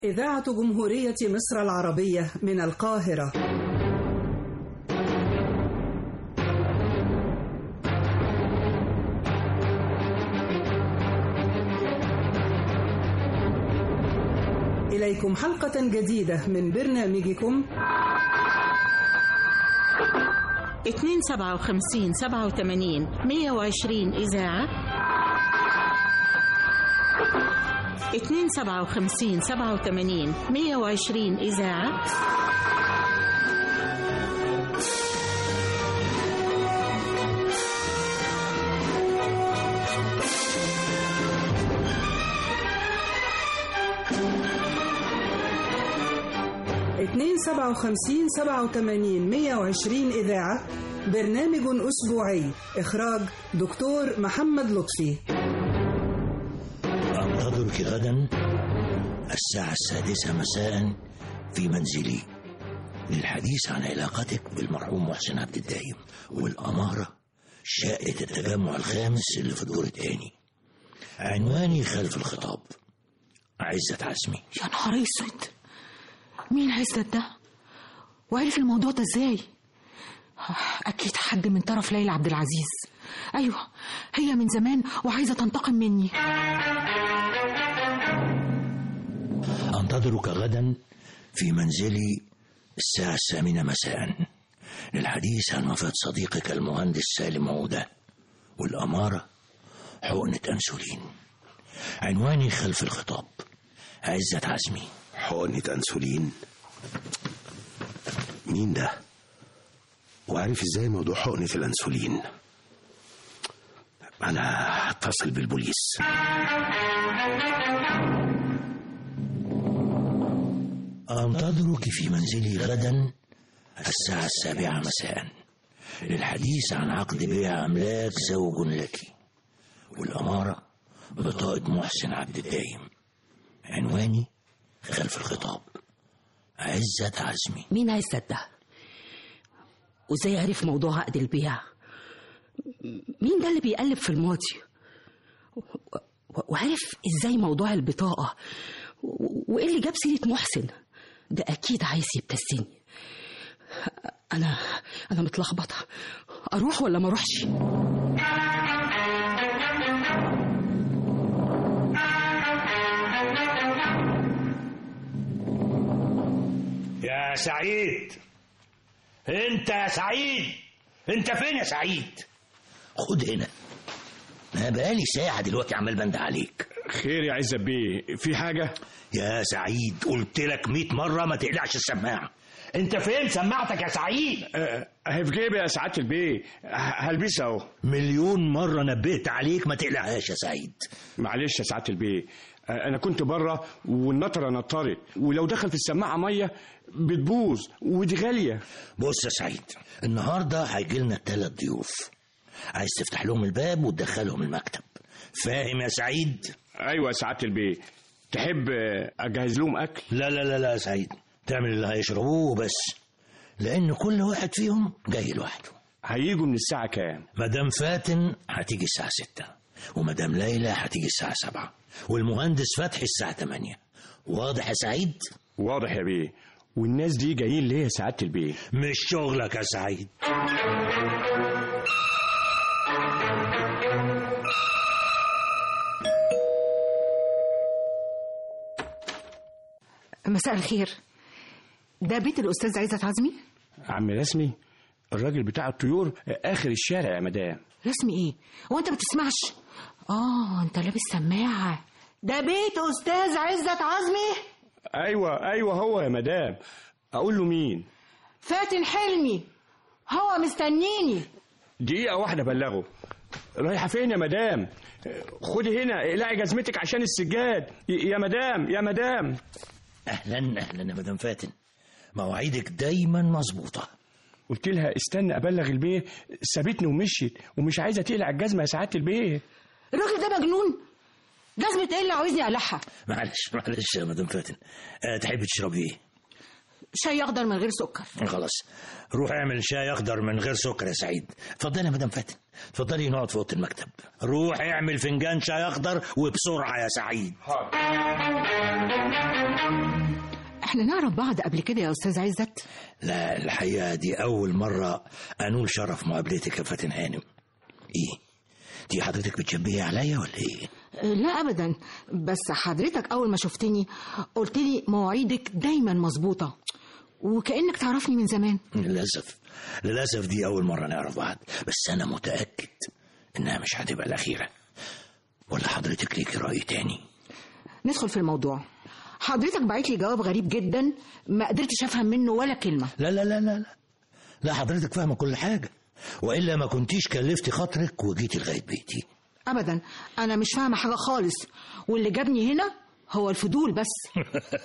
إذاعة جمهورية مصر العربية من القاهرة إليكم حلقة جديدة من برنامجكم 257 87 120 إذاعة 257 87 120 إذاعة اتنين سبعة وخمسين سبعة وتمانين مية وعشرين إذاعة برنامج أسبوعي إخراج دكتور محمد لطفي أنتظرك غدا الساعة السادسة مساء في منزلي للحديث عن علاقتك بالمرحوم محسن عبد الدايم والأمارة شقة التجمع الخامس اللي في الدور الثاني عنواني خلف الخطاب عزت عزمي يا نهار اسود مين عزت ده وعرف الموضوع ده ازاي اكيد حد من طرف ليلى عبد العزيز ايوه هي من زمان وعايزه تنتقم مني أنتظرك غدا في منزلي الساعة الثامنة مساء للحديث عن وفاة صديقك المهندس سالم عودة والأمارة حقنة أنسولين عنواني خلف الخطاب عزت عزمي حقنة أنسولين مين ده؟ وعارف ازاي موضوع حقنة الأنسولين؟ أنا هتصل بالبوليس أنتظرك في منزلي غدا الساعة السابعة مساء للحديث عن عقد بيع أملاك زوج لك والأمارة بطاقة محسن عبد الدايم عنواني خلف الخطاب عزت عزمي مين عزت ده وازاي عرف موضوع عقد البيع مين ده اللي بيقلب في الماضي و- و- وعرف ازاي موضوع البطاقة و- وايه اللي جاب سيرة محسن ده اكيد عايز يبتزني انا انا متلخبطة اروح ولا ما اروحش يا سعيد انت يا سعيد انت فين يا سعيد خد هنا انا بقالي ساعة دلوقتي عمال بند عليك خير يا عزت بيه في حاجة؟ يا سعيد قلت لك 100 مرة ما تقلعش السماعة انت فين سماعتك يا سعيد آه، اهي في جيبي يا سعادة البيه ه- هلبسها اهو مليون مرة نبهت عليك ما تقلعهاش يا سعيد معلش يا سعادة البيه آه، انا كنت بره والنطرة نطرت ولو دخل في السماعة مية بتبوظ ودي غالية بص يا سعيد النهاردة هيجي لنا الثلاث ضيوف عايز تفتح لهم الباب وتدخلهم المكتب فاهم يا سعيد ايوه يا سعادة البيه تحب آه، اجهز لهم اكل لا لا لا لا يا سعيد تعمل اللي هيشربوه بس لان كل واحد فيهم جاي لوحده هيجوا من الساعة كام؟ مدام فاتن هتيجي الساعة ستة ومدام ليلى هتيجي الساعة سبعة والمهندس فتحي الساعة تمانية واضح يا سعيد؟ واضح يا بيه والناس دي جايين ليه يا سعادة البيه؟ مش شغلك يا سعيد مساء الخير ده بيت الاستاذ عزت عزمي عم رسمي الراجل بتاع الطيور اخر الشارع يا مدام رسمي ايه هو انت ما بتسمعش اه انت لابس سماعه ده بيت استاذ عزت عزمي ايوه ايوه هو يا مدام اقول له مين فاتن حلمي هو مستنيني دقيقه واحده بلغه رايحه فين يا مدام خدي هنا اقلعي جزمتك عشان السجاد ي- يا مدام يا مدام اهلا اهلا يا مدام فاتن مواعيدك دايما مظبوطة قلت لها استنى ابلغ البيه سابتني ومشيت ومش عايزه تقلع الجزمه يا سعاده البيه الراجل ده مجنون جزمة ايه اللي عاوزني اقلعها معلش معلش يا مدام فاتن أه تحبي تشربي ايه؟ شاي اخضر من غير سكر خلاص روح اعمل شاي اخضر من غير سكر يا سعيد اتفضلي يا مدام فاتن اتفضلي نقعد في اوضه المكتب روح اعمل فنجان شاي اخضر وبسرعه يا سعيد حاضر احنا نعرف بعض قبل كده يا استاذ عزت لا الحقيقة دي أول مرة أنول شرف مقابلتك يا فاتن هانم إيه؟ دي حضرتك بتشبهي عليا ولا إيه؟ لا ابدا بس حضرتك اول ما شفتني قلت لي مواعيدك دايما مظبوطه وكانك تعرفني من زمان للأسف للأسف دي أول مرة نعرف بعض بس أنا متأكد إنها مش هتبقى الأخيرة ولا حضرتك ليكي رأي تاني ندخل في الموضوع حضرتك بعت لي جواب غريب جدا ما قدرتش افهم منه ولا كلمه لا لا لا لا لا لا حضرتك فاهمة كل حاجة وإلا ما كنتيش كلفتي خاطرك وجيتي لغاية بيتي ابدا انا مش فاهمه حاجه خالص واللي جابني هنا هو الفضول بس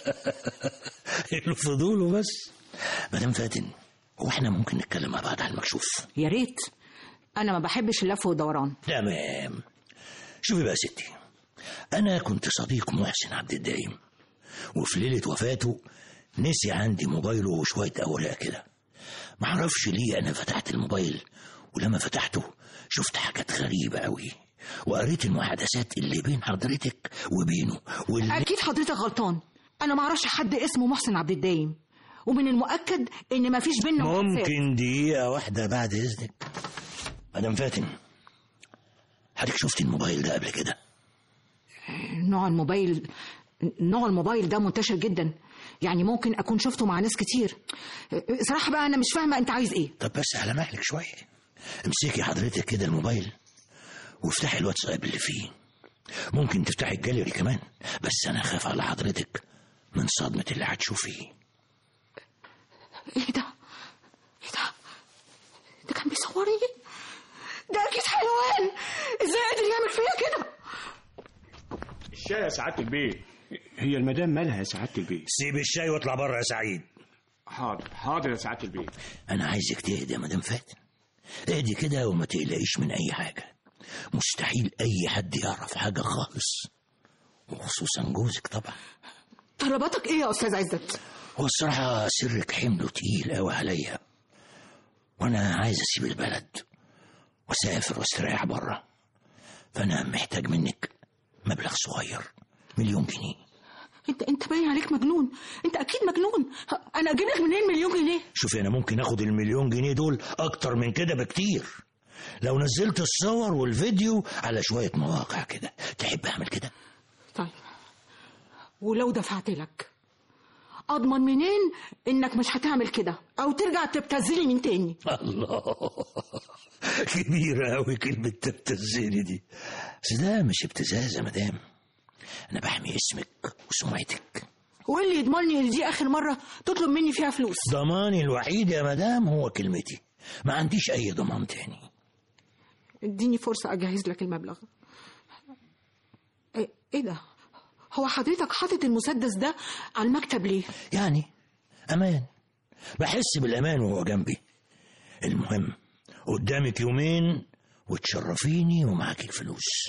الفضول وبس مدام فاتن هو احنا ممكن نتكلم مع بعض على المكشوف يا ريت انا ما بحبش اللف والدوران تمام شوفي بقى يا ستي انا كنت صديق محسن عبد الدايم وفي ليله وفاته نسي عندي موبايله وشويه اوراق كده معرفش ليه انا فتحت الموبايل ولما فتحته شفت حاجات غريبه قوي وقريت المحادثات اللي بين حضرتك وبينه واللي اكيد حضرتك غلطان انا ما اعرفش حد اسمه محسن عبد الدايم ومن المؤكد ان ما فيش بينا محادثات. ممكن دقيقة واحدة بعد إذنك مدام فاتن حضرتك شفتي الموبايل ده قبل كده نوع الموبايل نوع الموبايل ده منتشر جدا يعني ممكن اكون شفته مع ناس كتير صراحه بقى انا مش فاهمه انت عايز ايه طب بس على مهلك شوية امسكي حضرتك كده الموبايل وافتحي الواتساب اللي فيه ممكن تفتحي الجاليري كمان بس أنا خاف على حضرتك من صدمة اللي هتشوفيه ايه ده ايه ده ده كان بيصورني ده اكيد حيوان ازاي قادر يعمل فيا كده الشاي يا سعاده البيت هي المدام مالها يا سعاده البيت سيب الشاي واطلع بره يا سعيد حاضر حاضر يا سعاده البيت أنا عايزك تهدي يا مدام فاتن اهدي كده وما تقلقيش من أي حاجة مستحيل أي حد يعرف حاجة خالص وخصوصا جوزك طبعا طلباتك ايه يا استاذ عزت هو الصراحة سرك حمله تقيل قوي عليا وأنا عايز أسيب البلد وأسافر واستريح بره فأنا محتاج منك مبلغ صغير مليون جنيه انت انت باين عليك مجنون انت اكيد مجنون انا اجيب لك منين مليون جنيه شوفي أنا ممكن أخد المليون جنيه دول أكتر من كده بكتير لو نزلت الصور والفيديو على شوية مواقع كده تحب أعمل كده طيب ولو دفعت لك اضمن منين انك مش هتعمل كده او ترجع تبتزلي من تاني الله كبيرة أوي كلمة تبتزيني دي بس ده مش ابتزاز يا مدام أنا بحمي اسمك وسمعتك وايه اللي يضمنني ان دي اخر مره تطلب مني فيها فلوس ضماني الوحيد يا مدام هو كلمتي ما عنديش أي ضمان تاني اديني فرصه اجهز لك المبلغ ايه إيه ده هو حضرتك حاطط المسدس ده على المكتب ليه يعني أمان بحس بالأمان وهو جنبي المهم قدامك يومين وتشرفيني ومعاك الفلوس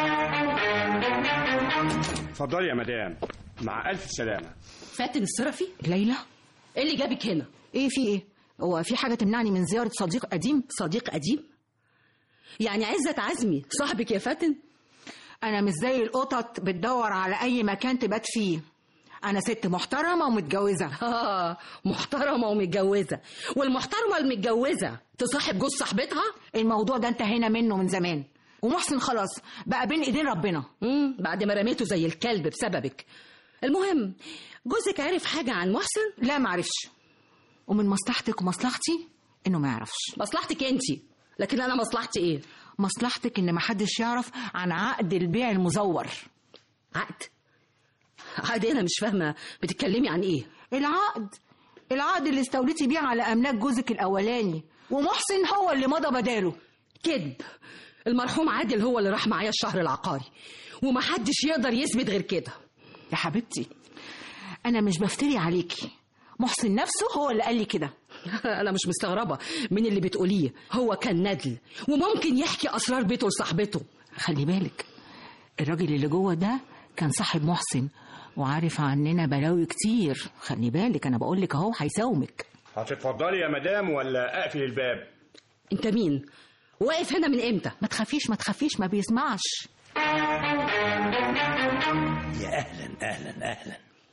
اتفضلي يا مدام مع الف سلامه فاتن الصرفي ليلى ايه اللي جابك هنا ايه في ايه هو في حاجه تمنعني من زياره صديق قديم صديق قديم يعني عزت عزمي صاحبك يا فاتن انا مش زي القطط بتدور على اي مكان تبات فيه انا ست محترمه ومتجوزه اه محترمه ومتجوزه والمحترمه المتجوزه تصاحب جوز صاحبتها الموضوع ده انتهينا منه من زمان ومحسن خلاص بقى بين ايدين ربنا امم بعد ما رميته زي الكلب بسببك المهم جوزك عرف حاجه عن محسن لا معرفش ومن مصلحتك ومصلحتي انه ما يعرفش مصلحتك انت لكن انا مصلحتي ايه مصلحتك ان محدش يعرف عن عقد البيع المزور عقد عقد إيه؟ انا مش فاهمه بتتكلمي عن ايه العقد العقد اللي استوليتي بيه على املاك جوزك الاولاني ومحسن هو اللي مضى بداله كذب المرحوم عادل هو اللي راح معايا الشهر العقاري ومحدش يقدر يثبت غير كده يا حبيبتي انا مش بفتري عليكي محسن نفسه هو اللي قال لي كده انا مش مستغربه من اللي بتقوليه هو كان ندل وممكن يحكي اسرار بيته لصاحبته خلي بالك الراجل اللي جوه ده كان صاحب محسن وعارف عننا بلاوي كتير خلي بالك انا بقول لك اهو هيساومك هتتفضلي يا مدام ولا اقفل الباب انت مين واقف هنا من امتى ما تخافيش ما تخافيش ما بيسمعش يا أهلا أهلا أهلا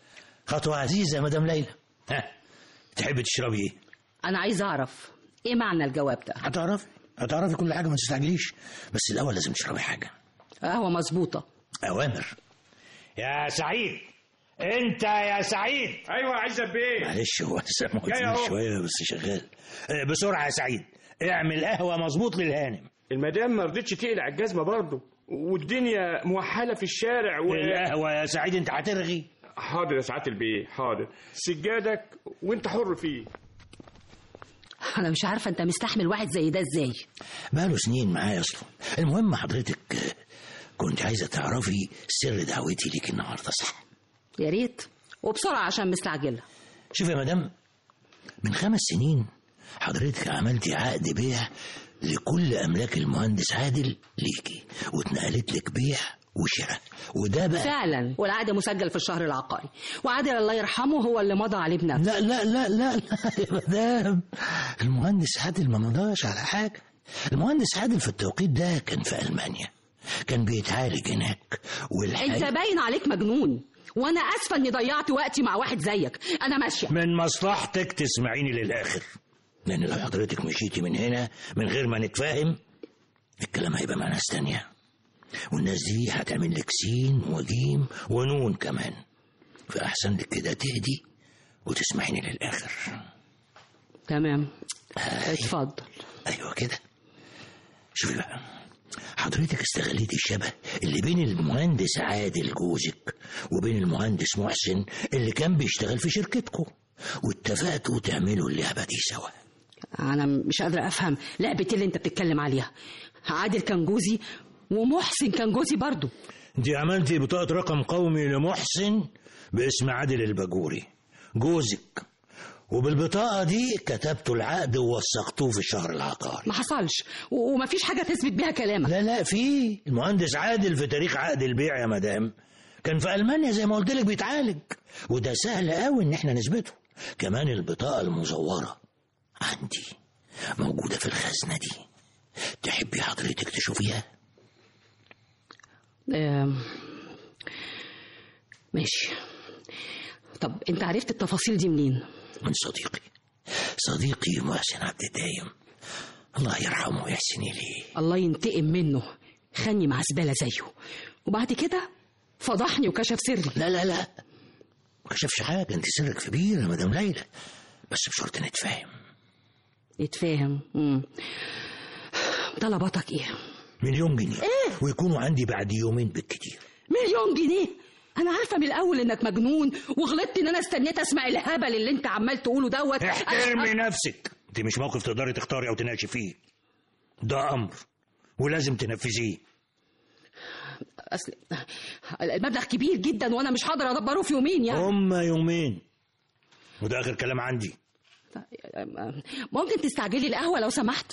خطوة عزيزة يا مدام ليلى ها تحبي تشربي ايه؟ انا عايز اعرف ايه معنى الجواب ده هتعرفي هتعرفي كل حاجة ما تستعجليش بس الأول لازم تشربي حاجة قهوه مظبوطه أوامر يا سعيد انت يا سعيد ايوه عايز بيه معلش هو لسه ما جاي أهو. قلتليش شوية بس شغال آه، بسرعة يا سعيد اعمل قهوة مظبوط للهانم المدام ما رضتش تقلع الجزمه برضه والدنيا موحله في الشارع و... القهوة يا سعيد انت هترغي حاضر يا سعاده البيه حاضر سجادك وانت حر فيه انا مش عارفه انت مستحمل واحد زي ده ازاي بقاله سنين معايا اصلا المهم حضرتك آه، كنت عايزة تعرفي سر دعوتي ليك النهاردة صح يا ريت وبسرعه عشان مستعجله شوف يا مدام من خمس سنين حضرتك عملتي عقد بيع لكل املاك المهندس عادل ليكي واتنقلت لك بيع وشراء وده بقى فعلا والعقد مسجل في الشهر العقاري وعادل الله يرحمه هو اللي مضى عليه بنفسه لا لا لا لا لا يا مدام المهندس عادل ما مضاش على حاجة المهندس عادل في التوقيت ده كان في ألمانيا كان بيتعالج هناك انت والحقيقة باين عليك مجنون وانا اسفه اني ضيعت وقتي مع واحد زيك انا ماشيه من مصلحتك تسمعيني للآخر لأن لو حضرتك مشيتي من هنا من غير ما نتفاهم الكلام هيبقى مع ناس تانية والناس دي هتعمل لك سين وجيم ونون كمان فأحسن لك كده تهدي وتسمعيني للآخر تمام اتفضل أيوة كده شوفي بقى حضرتك استغليت الشبه اللي بين المهندس عادل جوزك وبين المهندس محسن اللي كان بيشتغل في شركتكم واتفقتوا تعملوا اللعبة دي سوا انا مش قادره افهم لعبه اللي انت بتتكلم عليها عادل كان جوزي ومحسن كان جوزي برضو انت عملتي بطاقة رقم قومي لمحسن باسم عادل الباجوري جوزك وبالبطاقة دي كتبتوا العقد ووثقتوه في الشهر العقاري ما حصلش و- ومفيش حاجه تثبت بيها كلامك لا لا في المهندس عادل في تاريخ عقد البيع يا مدام كان في ألمانيا زي ما قلت لك بيتعالج وده سهل قوي ان احنا نثبته كمان البطاقة المزورة عندي موجودة في الخزنة دي تحبي حضرتك تشوفيها آم، ماشي طب انت عرفت التفاصيل دي منين من صديقي صديقي محسن عبد الدايم الله يرحمه ويحسن إليه الله ينتقم منه خني مع زباله زيه وبعد كده فضحني وكشف سري لا لا لا ما كشفش حاجة انت سرك كبير يا مدام ليلى بس بشرط نتفاهم يتفاهم مم. طلباتك ايه مليون جنيه إيه؟ ويكونوا عندي بعد يومين بالكتير مليون جنيه انا عارفه من الاول انك مجنون وغلطت ان انا استنيت اسمع الهبل اللي انت عمال تقوله دوت احترمي نفسك انت مش موقف تقدري تختاري او تناقشي فيه ده امر ولازم تنفذيه اصل المبلغ كبير جدا وانا مش هقدر ادبره في يومين يعني هما يومين وده اخر كلام عندي ممكن تستعجلي القهوه لو سمحت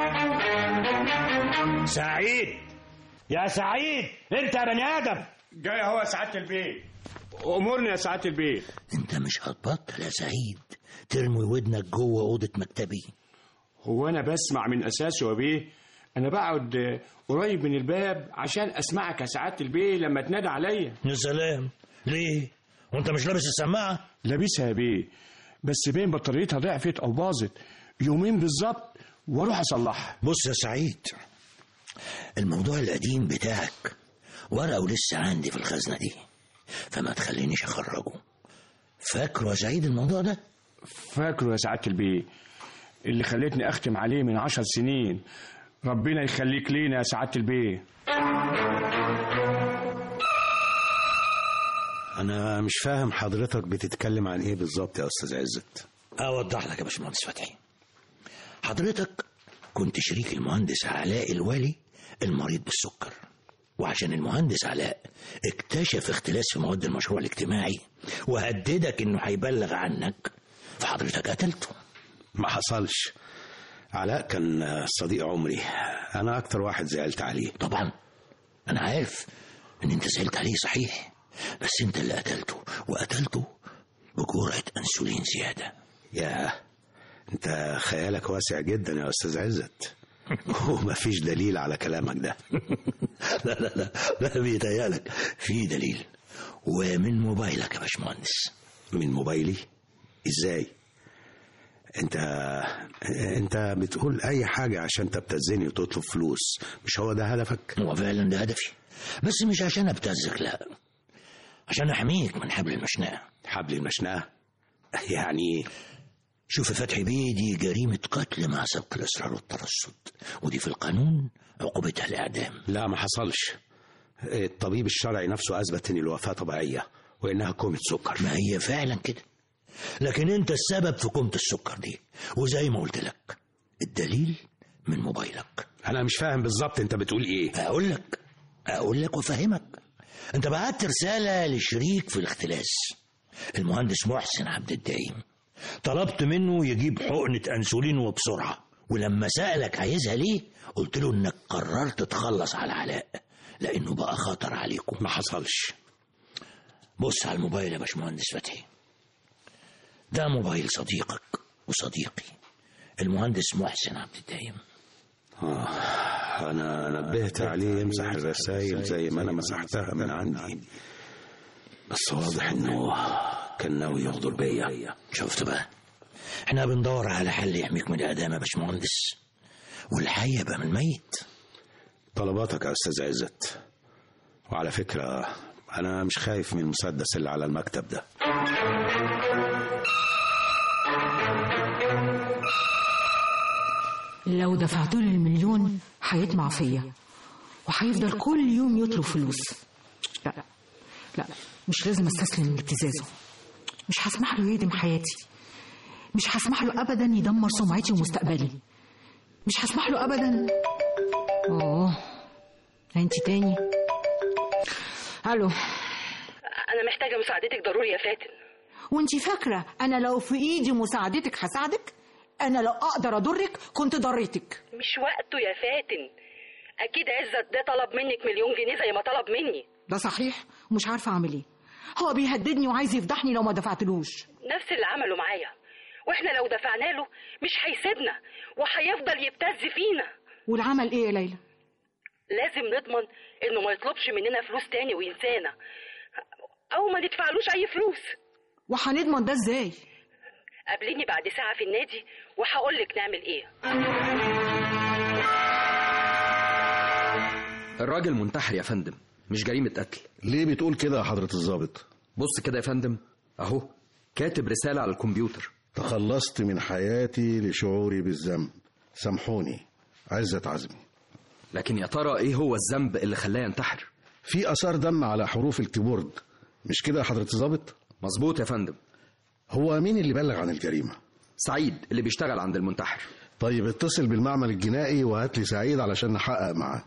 سعيد يا سعيد انت يا بني ادم جاي اهو يا سعاده البيه امورني يا سعاده البيه انت مش هتبطل يا سعيد ترمي ودنك جوه اوضه مكتبي هو انا بسمع من اساسه يا بيه انا بقعد آه، قريب من الباب عشان اسمعك يا سعاده البيه لما تنادى عليا يا سلام ليه وانت مش لابس السماعه لابسها يا بيه بس بين بطاريتها ضعفت او باظت يومين بالظبط واروح اصلحها بص يا سعيد الموضوع القديم بتاعك ورقه ولسه عندي في الخزنه دي فما تخلينيش اخرجه فاكره يا سعيد الموضوع ده فاكره يا سعاده البيه اللي خلتني اختم عليه من عشر سنين ربنا يخليك لينا يا سعاده البيه انا مش فاهم حضرتك بتتكلم عن ايه بالظبط يا استاذ عزت اوضح لك يا باشمهندس فتحي حضرتك كنت شريك المهندس علاء الولي المريض بالسكر وعشان المهندس علاء اكتشف اختلاس في مواد المشروع الاجتماعي وهددك انه هيبلغ عنك فحضرتك قتلته ما حصلش علاء كان صديق عمري انا اكتر واحد زعلت عليه طبعا انا عارف ان انت زعلت عليه صحيح بس انت اللي قتلته وقتلته بجرعة انسولين زيادة يا انت خيالك واسع جدا يا استاذ عزت ومفيش دليل على كلامك ده لا لا لا لا بيتهيألك في دليل ومن موبايلك يا باشمهندس من موبايلي ازاي انت انت بتقول اي حاجه عشان تبتزني وتطلب فلوس مش هو ده هدفك هو فعلا ده هدفي بس مش عشان ابتزك لا عشان احميك من حبل المشنقه حبل المشنقه يعني شوف يا فتحي بيه دي جريمة قتل مع سبق الإصرار والترصد ودي في القانون عقوبتها الإعدام لا ما حصلش الطبيب الشرعي نفسه اثبت ان الوفاه طبيعيه وانها كومه سكر ما هي فعلا كده لكن انت السبب في كومة السكر دي وزي ما قلت لك الدليل من موبايلك انا مش فاهم بالظبط انت بتقول ايه اقول لك اقول لك وافهمك انت بعت رسالة لشريك في الاختلاس المهندس محسن عبد الدايم طلبت منه يجيب حقنة انسولين وبسرعة ولما سألك عايزها ليه قلت له انك قررت تخلص على علاء لانه بقى خطر عليكم ما حصلش بص على الموبايل يا باشمهندس فتحي ده موبايل صديقك وصديقي المهندس محسن عبد الدايم آه انا نبهت عليه يمسح الرسائل زي ما انا مسحتها من عندي بس واضح انه كان ناوي يغدر بيا شفت بقى احنا بندور على حل يحميك من الاعدام يا باشمهندس والحي يبقى من الميت طلباتك يا استاذ عزت وعلى فكره انا مش خايف من المسدس اللي على المكتب ده لو دفعت له المليون هيطمع فيا وهيفضل كل يوم يطلب فلوس لا لا مش لازم استسلم لابتزازه مش هسمح له يهدم حياتي مش هسمح له ابدا يدمر سمعتي ومستقبلي مش هسمح له ابدا اوه انت تاني الو انا محتاجه مساعدتك ضروري يا فاتن وانت فاكره انا لو في ايدي مساعدتك هساعدك انا لو اقدر اضرك كنت ضريتك مش وقته يا فاتن اكيد عزت ده طلب منك مليون جنيه زي ما طلب مني ده صحيح ومش عارفه اعمل ايه هو بيهددني وعايز يفضحني لو ما دفعتلوش نفس اللي عمله معايا واحنا لو دفعنا له مش هيسيبنا وهيفضل يبتز فينا والعمل ايه يا ليلى لازم نضمن انه ما يطلبش مننا فلوس تاني وينسانا او ما ندفعلوش اي فلوس وهنضمن ده ازاي قابليني بعد ساعه في النادي وهقول لك نعمل ايه الراجل منتحر يا فندم مش جريمة قتل ليه بتقول كده يا حضرة الضابط؟ بص كده يا فندم اهو كاتب رسالة على الكمبيوتر تخلصت من حياتي لشعوري بالذنب سامحوني عزت عزمي لكن يا ترى ايه هو الذنب اللي خلاه ينتحر في اثار دم على حروف الكيبورد مش كده يا حضرة الضابط؟ مظبوط يا فندم هو مين اللي بلغ عن الجريمة؟ سعيد اللي بيشتغل عند المنتحر طيب اتصل بالمعمل الجنائي وهات لي سعيد علشان نحقق معاه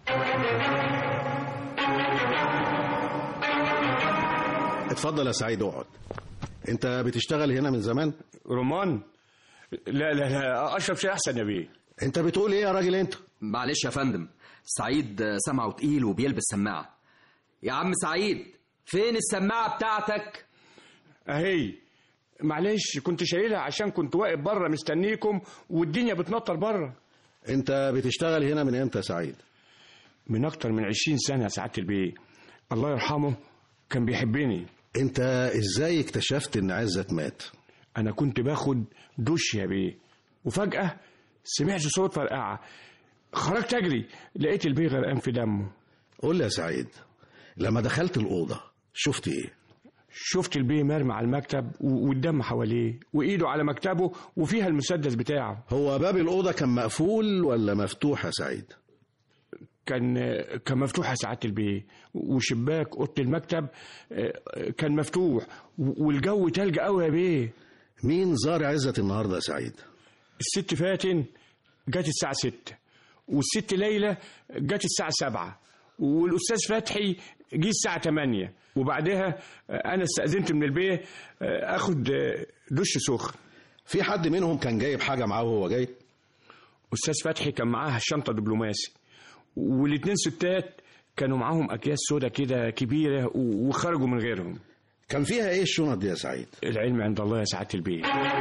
اتفضل يا سعيد اقعد انت بتشتغل هنا من زمان رمان لا لا لا اشرب شيء احسن يا بيه انت بتقول ايه يا راجل انت معلش يا فندم سعيد سمعه تقيل وبيلبس سماعة يا عم سعيد فين السماعة بتاعتك اهي معلش كنت شايلها عشان كنت واقف بره مستنيكم والدنيا بتنطر بره انت بتشتغل هنا من امتى يا سعيد من اكتر من عشرين سنه يا سعاده البيه الله يرحمه كان بيحبني انت ازاي اكتشفت ان عزت مات انا كنت باخد دش يا بيه وفجاه سمعت صوت فرقعه خرجت اجري لقيت البيه غرقان في دمه قول لي يا سعيد لما دخلت الاوضه شفت ايه شفت البيه مرمي على المكتب و- والدم حواليه وايده على مكتبه وفيها المسدس بتاعه هو باب الاوضه كان مقفول ولا مفتوح يا سعيد كان كان مفتوح يا سعاده البيه وشباك اوضه المكتب آه، كان مفتوح و- والجو تلج قوي يا بيه مين زار عزت النهارده يا سعيد الست فاتن جت الساعة ستة والست ليلى جت الساعة سبعة والأستاذ فتحي جه الساعة تمانية وبعدها آه، أنا استأذنت من البيه آه، أخد آه، دش سخن في حد منهم كان جايب حاجه معاه وهو جاي أستاذ فتحي كان معاها شنطة دبلوماسي والاتنين ستات كانوا معاهم أكياس سودا كده كبيرة و- وخرجوا من غيرهم كان فيها ايه الشنط دي يا سعيد العلم عند الله يا سعادة البيه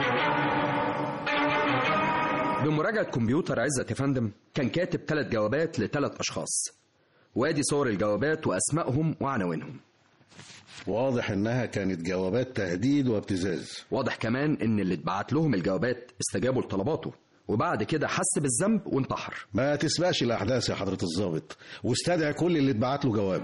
بمراجعة كمبيوتر عزت يا فندم كان كاتب ثلاث جوابات لثلاث أشخاص وادي صور الجوابات وأسمائهم وعناوينهم واضح انها كانت جوابات تهديد وابتزاز واضح كمان ان اللي اتبعت لهم الجوابات استجابوا لطلباته وبعد كده حس بالذنب وانتحر ما تسبقش الاحداث يا حضره الضابط واستدعي كل اللي اتبعت له جواب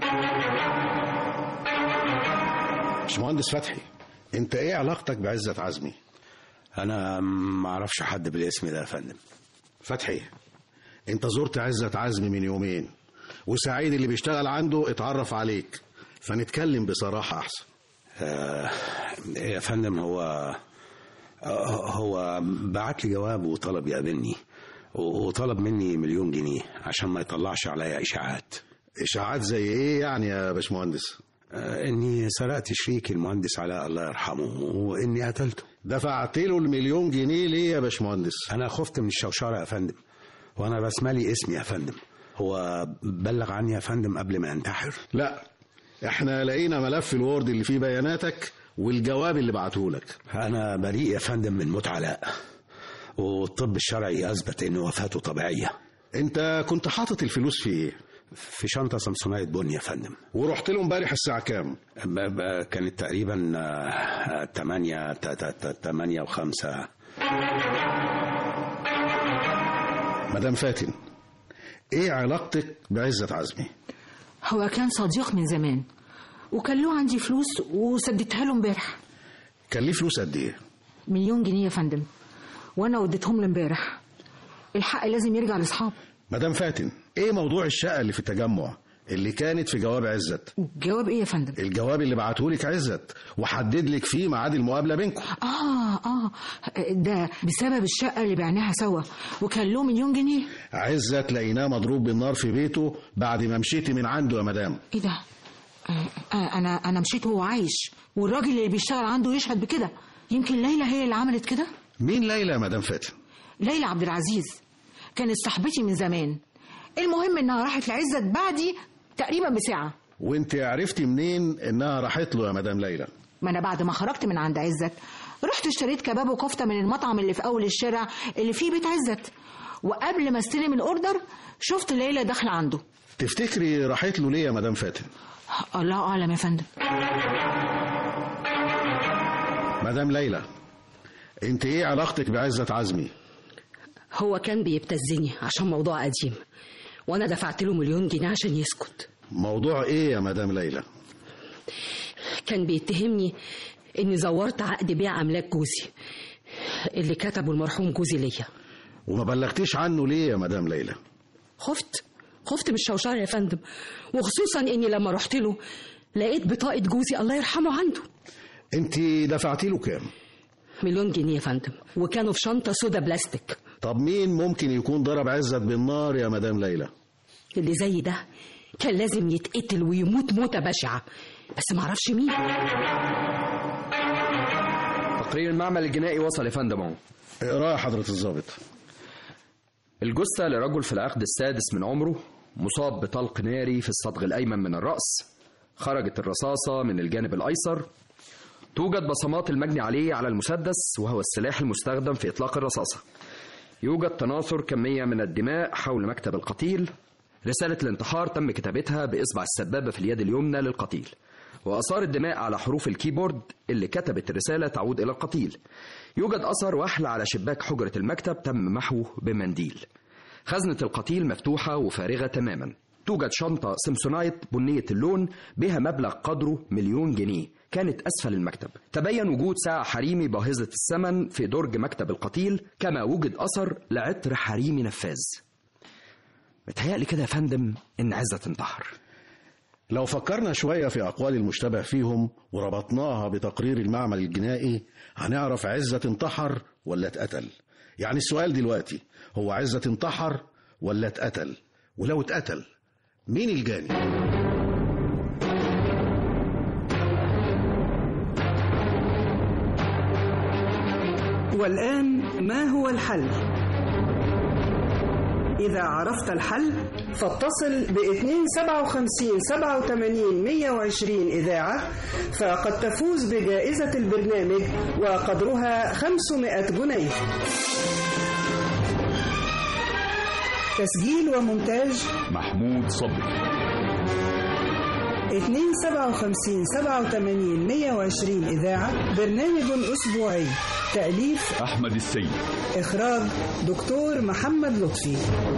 باشمهندس فتحي انت ايه علاقتك بعزت عزمي انا ما اعرفش حد بالاسم ده يا فندم فتحي انت زرت عزت عزمي من يومين وسعيد اللي بيشتغل عنده اتعرف عليك فنتكلم بصراحة أحسن آه يا فندم هو آه، هو بعت لي جواب وطلب يقابلني وطلب مني مليون جنيه عشان ما يطلعش عليا اشاعات إشاعات زي إيه يعني يا باشمهندس آه اني سرقت شريك المهندس علاء الله يرحمه واني قتلته دفعت له المليون جنيه ليه يا باشمهندس انا خفت من الشوشره يا فندم وانا رسمالي اسمي يا فندم هو بلغ عني يا فندم قبل ما انتحر لا احنا لقينا ملف الوورد اللي فيه بياناتك والجواب اللي بعتهولك انا بريء يا فندم من موت علاء والطب الشرعي اثبت ان وفاته طبيعيه انت كنت حاطط الفلوس في ايه في شنطه سامسونايت بني يا فندم ورحت له امبارح الساعه كام ب- ب- كانت تقريبا آه، تمانية تا- تا- تا- تمانية وخمسة مدام فاتن ايه علاقتك بعزت عزمي هو كان صديق من زمان وكان له عندي فلوس وسددتها له امبارح كان ليه فلوس قد ايه مليون جنيه يا فندم وانا وديتهم له امبارح الحق لازم يرجع لاصحابه مدام فاتن ايه موضوع الشقه اللي في التجمع اللي كانت في جواب عزت جواب ايه يا فندم الجواب اللي بعتهولك عزت وحدد لك فيه ميعاد المقابله بينكم اه اه ده بسبب الشقه اللي بعناها سوا وكان له مليون جنيه عزت لقيناه مضروب بالنار في بيته بعد ما مشيتي من عنده يا مدام ايه ده آه آه، انا انا مشيت وهو عايش والراجل اللي بيشتغل عنده يشهد بكده يمكن ليلى هي اللي عملت كده مين ليلى يا مدام فاتن ليلى عبد العزيز كانت صاحبتي من زمان المهم انها راحت لعزت بعدي تقريبا بساعه وانت عرفتي منين انها راحت له يا مدام ليلى ما انا بعد ما خرجت من عند عزت رحت اشتريت كباب وكفته من المطعم اللي في اول الشارع اللي فيه بيت عزت وقبل ما استلم الاوردر شفت ليلى داخله عنده تفتكري راحت له ليه يا مدام فاتن الله اعلم يا فندم مدام ليلى انت ايه علاقتك بعزت عزمي هو كان بيبتزني عشان موضوع قديم وانا دفعت له مليون جنيه عشان يسكت موضوع ايه يا مدام ليلى كان بيتهمني اني زورت عقد بيع املاك جوزي اللي كتبه المرحوم جوزي ليا وما بلغتيش عنه ليه يا مدام ليلى خفت خفت من الشوشره يا فندم وخصوصا اني لما رحت له لقيت بطاقه جوزي الله يرحمه عنده انت دفعتي له كام مليون جنيه يا فندم وكانوا في شنطه سودا بلاستيك طب مين ممكن يكون ضرب عزت بالنار يا مدام ليلى اللي زي ده كان لازم يتقتل ويموت موته بشعه بس معرفش مين تقرير المعمل الجنائي وصل يا فندم اهو اقراه يا حضره الضابط الجثة لرجل في العقد السادس من عمره مصاب بطلق ناري في الصدغ الأيمن من الرأس خرجت الرصاصة من الجانب الأيسر توجد بصمات المجني عليه على المسدس وهو السلاح المستخدم في إطلاق الرصاصة يوجد تناثر كمية من الدماء حول مكتب القتيل رسالة الانتحار تم كتابتها بإصبع السبابة في اليد اليمنى للقتيل وآثار الدماء على حروف الكيبورد اللي كتبت الرسالة تعود إلى القتيل يوجد أثر وحل على شباك حجرة المكتب تم محوه بمنديل خزنة القتيل مفتوحة وفارغة تماما توجد شنطة سمسونايت بنية اللون بها مبلغ قدره مليون جنيه كانت أسفل المكتب تبين وجود ساعة حريمي باهظة الثمن في درج مكتب القتيل كما وجد أثر لعطر حريمي نفاذ متهيألي كده يا فندم إن عزة انتحر لو فكرنا شوية في أقوال المشتبه فيهم وربطناها بتقرير المعمل الجنائي هنعرف عزة انتحر ولا اتقتل يعني السؤال دلوقتي هو عزة انتحر ولا اتقتل ولو اتقتل مين الجاني والآن ما هو الحل؟ إذا عرفت الحل فاتصل ب 257 87 120 إذاعة فقد تفوز بجائزة البرنامج وقدرها 500 جنيه تسجيل ومونتاج محمود صبري 257 87 120 إذاعة برنامج أسبوعي تأليف أحمد السيد إخراج دكتور محمد لطفي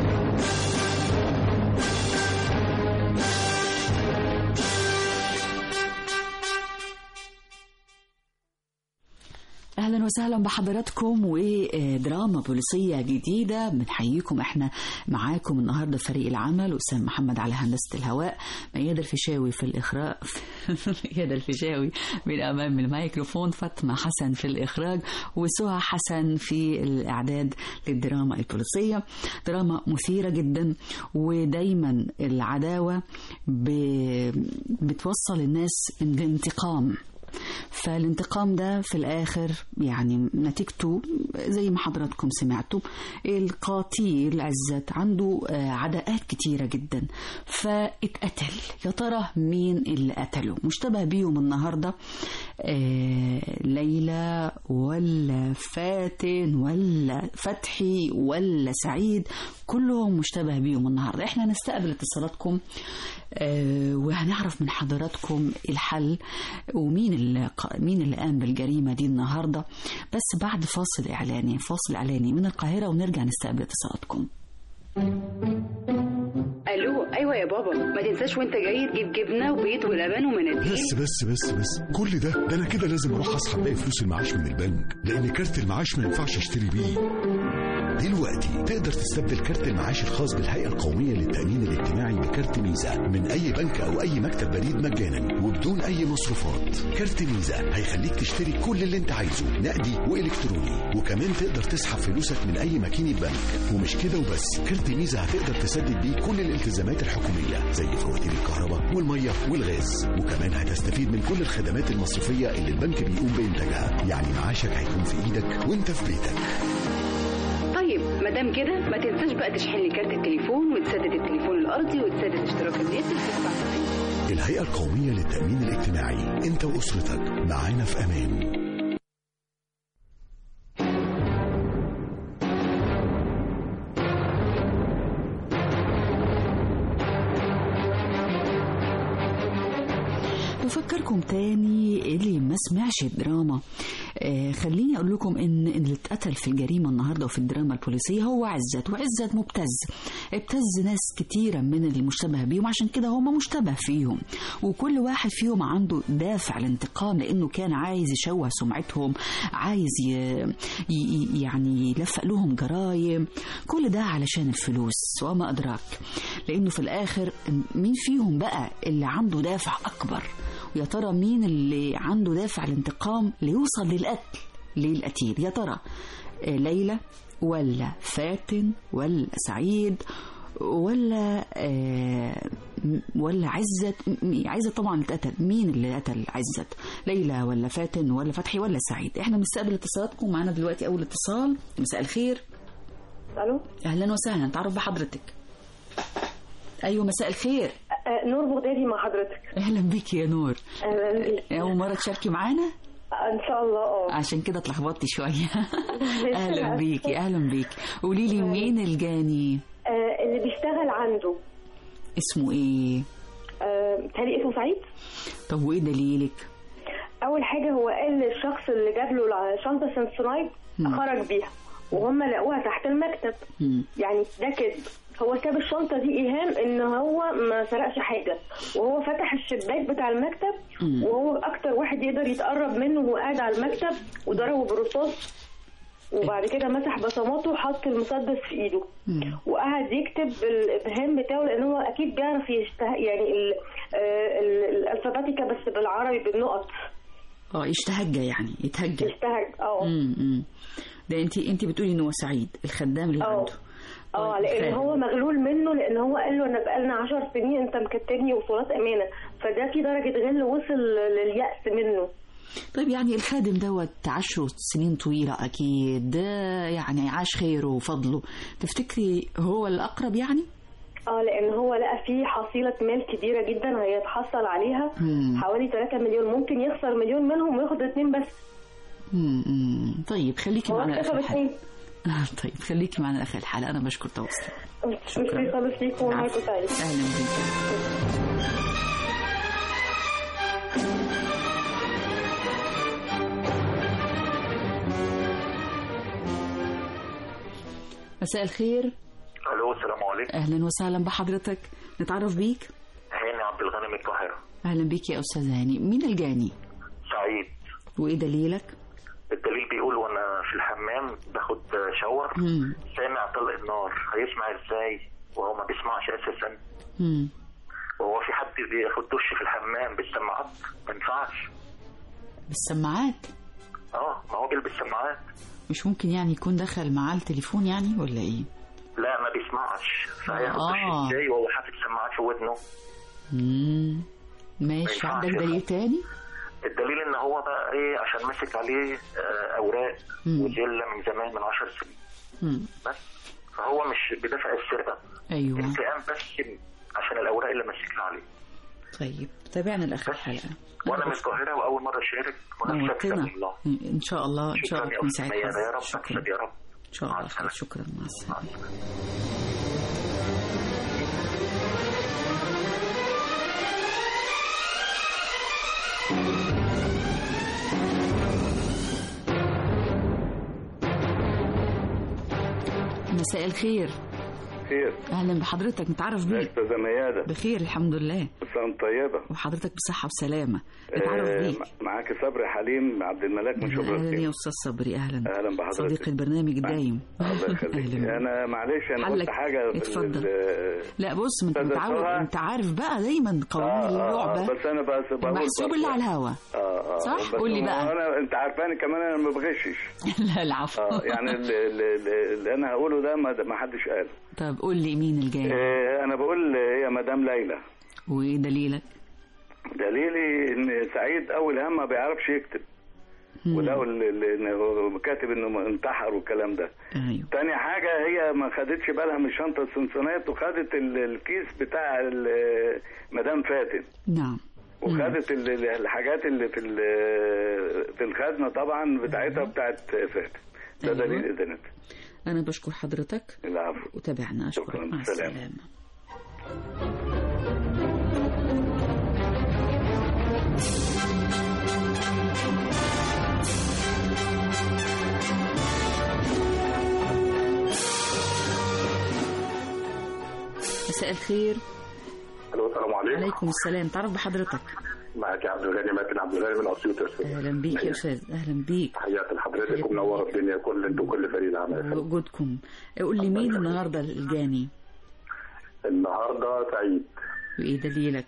اهلا وسهلا بحضراتكم ودراما بوليسيه جديده بنحييكم احنا معاكم النهارده فريق العمل اسامه محمد على هندسه الهواء ميادة الفيشاوي في الاخراج ميادة الفيشاوي من امام الميكروفون فاطمه حسن في الاخراج وسهى حسن في الاعداد للدراما البوليسيه دراما مثيره جدا ودايما العداوه ب... بتوصل الناس للانتقام فالانتقام ده في الآخر يعني نتيجته زي ما حضراتكم سمعتوا القاتل عزت عنده عداءات كتيرة جدا فاتقتل يا ترى مين اللي قتله مشتبه بيهم النهاردة ليلى ولا فاتن ولا فتحي ولا سعيد كلهم مشتبه بيهم النهاردة احنا نستقبل اتصالاتكم وهنعرف من حضراتكم الحل ومين اللي مين اللي قام بالجريمه دي النهارده بس بعد فاصل اعلاني فاصل اعلاني من القاهره ونرجع نستقبل اتصالاتكم الو ايوه يا بابا ما تنساش وانت جاي تجيب جبنه وبيض ولبن ومناديل بس بس بس بس كل ده ده انا كده لازم اروح اسحب باقي فلوس المعاش من البنك لان كارت المعاش ما ينفعش اشتري بيه دلوقتي تقدر تستبدل كارت المعاش الخاص بالهيئة القومية للتأمين الاجتماعي بكارت ميزة من أي بنك أو أي مكتب بريد مجانا وبدون أي مصروفات كارت ميزة هيخليك تشتري كل اللي انت عايزه نقدي وإلكتروني وكمان تقدر تسحب فلوسك من أي ماكينة بنك ومش كده وبس كارت ميزة هتقدر تسدد بيه كل الالتزامات الحكومية زي فواتير الكهرباء والمية والغاز وكمان هتستفيد من كل الخدمات المصرفية اللي البنك بيقوم بإنتاجها يعني معاشك هيكون في إيدك وانت في بيتك طيب ما دام كده ما تنساش بقى تشحن لي كارت التليفون وتسدد التليفون الارضي وتسدد اشتراك النت وتدفع الهيئة القومية للتأمين الاجتماعي انت وأسرتك معانا في أمان بفكركم تاني اللي ما سمعش الدراما آه خليني اقول لكم ان اللي اتقتل في الجريمه النهارده وفي الدراما البوليسيه هو عزت وعزت مبتز ابتز ناس كتيره من المشتبه بيهم عشان كده هم مشتبه فيهم وكل واحد فيهم عنده دافع الانتقام لانه كان عايز يشوه سمعتهم عايز ي... ي... يعني يلفق لهم جرايم كل ده علشان الفلوس وما ادراك لانه في الاخر مين فيهم بقى اللي عنده دافع اكبر ويا ترى مين اللي عنده دافع الانتقام ليوصل للقتل للقتيل يا ترى ليلى ولا فاتن ولا سعيد ولا آه ولا عزت عزت طبعا اتقتل مين اللي قتل عزت ليلى ولا فاتن ولا فتحي ولا سعيد احنا بنستقبل اتصالاتكم معانا دلوقتي اول اتصال مساء الخير الو اهلا وسهلا تعرف بحضرتك ايوه مساء الخير آه نور بغدادي مع حضرتك اهلا بيكي يا نور اهلا بيكي اول مره تشاركي معانا ان شاء الله اه عشان كده اتلخبطتي شويه اهلا بيكي اهلا بيكي قولي لي مين الجاني آه اللي بيشتغل عنده اسمه ايه آه تهيألي اسمه سعيد طب وايه دليلك اول حاجه هو قال للشخص اللي جاب له شنطه سنسونايد خرج بيها وهم لقوها تحت المكتب مم. يعني ده كذب هو ساب الشنطه دي ايهام ان هو ما سرقش حاجه وهو فتح الشباك بتاع المكتب مم. وهو اكتر واحد يقدر يتقرب منه وهو قاعد على المكتب وضربه بالرصاص وبعد كده مسح بصماته وحط المسدس في ايده مم. وقعد يكتب الابهام بتاعه لان هو اكيد بيعرف يشته يعني ال- آه، ال- الالفابيتيكا بس بالعربي بالنقط اه يشتهجى يعني يتهجى يشتهج اه امم ده انت انت بتقولي ان هو سعيد الخدام اللي عنده اه طيب، لان فاهم. هو مغلول منه لان هو قال له انا بقالنا 10 سنين انت مكتبني وصولات امانه فده في درجه غل وصل لليأس منه طيب يعني الخادم دوت عشره سنين طويلة أكيد ده يعني عاش خيره وفضله تفتكري هو الأقرب يعني؟ اه لان هو لقى فيه حصيله مال كبيره جدا هيتحصل عليها مم. حوالي 3 مليون ممكن يخسر مليون منهم وياخد اتنين بس مم، مم. طيب خليكي هو معنا اكتسب آخر الحلقة اتنين طيب خليكي معنا آخر الحلقة أنا بشكر تواصلك مش خالص ليكم ومعاكم سعيد أهلا بيك مساء الخير الو السلام عليكم اهلا وسهلا بحضرتك نتعرف بيك هاني عبد الغني من القاهره اهلا بيك يا استاذ هاني مين الجاني سعيد وايه دليلك الدليل بيقول وانا في الحمام باخد شاور مم. سامع طلق النار هيسمع ازاي وهو ما بيسمعش اساسا مم. وهو في حد بياخد دش في الحمام بالسماعات ما ينفعش بالسماعات اه ما هو بيلبس سماعات مش ممكن يعني يكون دخل معاه التليفون يعني ولا ايه لا ما بيسمعش فهياخد آه. دش ازاي وهو حاطط سماعات في ودنه مم. ماشي ينفعش عندك يا دليل تاني الدليل ان هو بقى ايه عشان مسك عليه آه، اوراق مم. وزله من زمان من 10 سنين مم. بس فهو مش بدافع السرقه ايوه انتقام بس عشان الاوراق اللي ماسك له عليه طيب تابعنا لاخر الحلقه وانا من القاهره واول مره اشارك ونفسي اكسب نورتنا الله ان شاء الله ان شاء شكرا الله يا تكون أستاذ سعيد ميادة، يا حظك. رب شكرا اكسب يا رب ان شاء الله خير شكرا مع السلامه مساء الخير خير اهلا بحضرتك نتعرف بيك استاذه ميادة بخير الحمد لله سنة طيبة وحضرتك بصحه وسلامه نتعرف آه، بيك معاك صبري حليم عبد الملاك من شبرا اهلا يا الخير استاذ صبري اهلا اهلا بحضرتك صديق البرنامج الدايم الله يخليك انا معلش انا قلت حلك. حاجة في اتفضل. ال- لا بص ما انت أستاذ متعود سهى. انت عارف بقى دايما قوانين آه، اللعبه آه، بس انا بس بقول المحسوب برضه. اللي على الهوا اه اه صح؟ بس قول لي هو بقى. انا انت عارفاني كمان انا ما بغشش لا العفو اه يعني اللي, اللي, اللي انا هقوله ده ما ما حدش قاله طب قول لي مين الجاي آه، انا بقول هي مدام ليلى وايه دليلك دليلي ان سعيد اول هم ما بيعرفش يكتب ولو ال- ال- إن هو كاتب انه انتحر والكلام ده ايوه تاني حاجة هي ما خدتش بالها من شنطة السنسونات وخدت ال- الكيس بتاع ال- مدام فاتن نعم وخدت ال- ال- الحاجات اللي في ال- في الخزنة طبعا بتاعتها بتاعت فاتن ده أيوة. دليل إدانة انا بشكر حضرتك العفو وتابعنا اشكرك شكرا مع سلام السلامه مساء الخير الو السلام عليكم عليكم السلام تعرف بحضرتك معاك يا عبد الغني ماكن عبد الغني من اسيوط يا استاذ اهلا بيك يا استاذ اهلا بيك تحياتي لحضرتك ومنور الدنيا كل انت وكل فريق العمل وجودكم قول لي مين النهارده الجاني النهارده سعيد وايه دليلك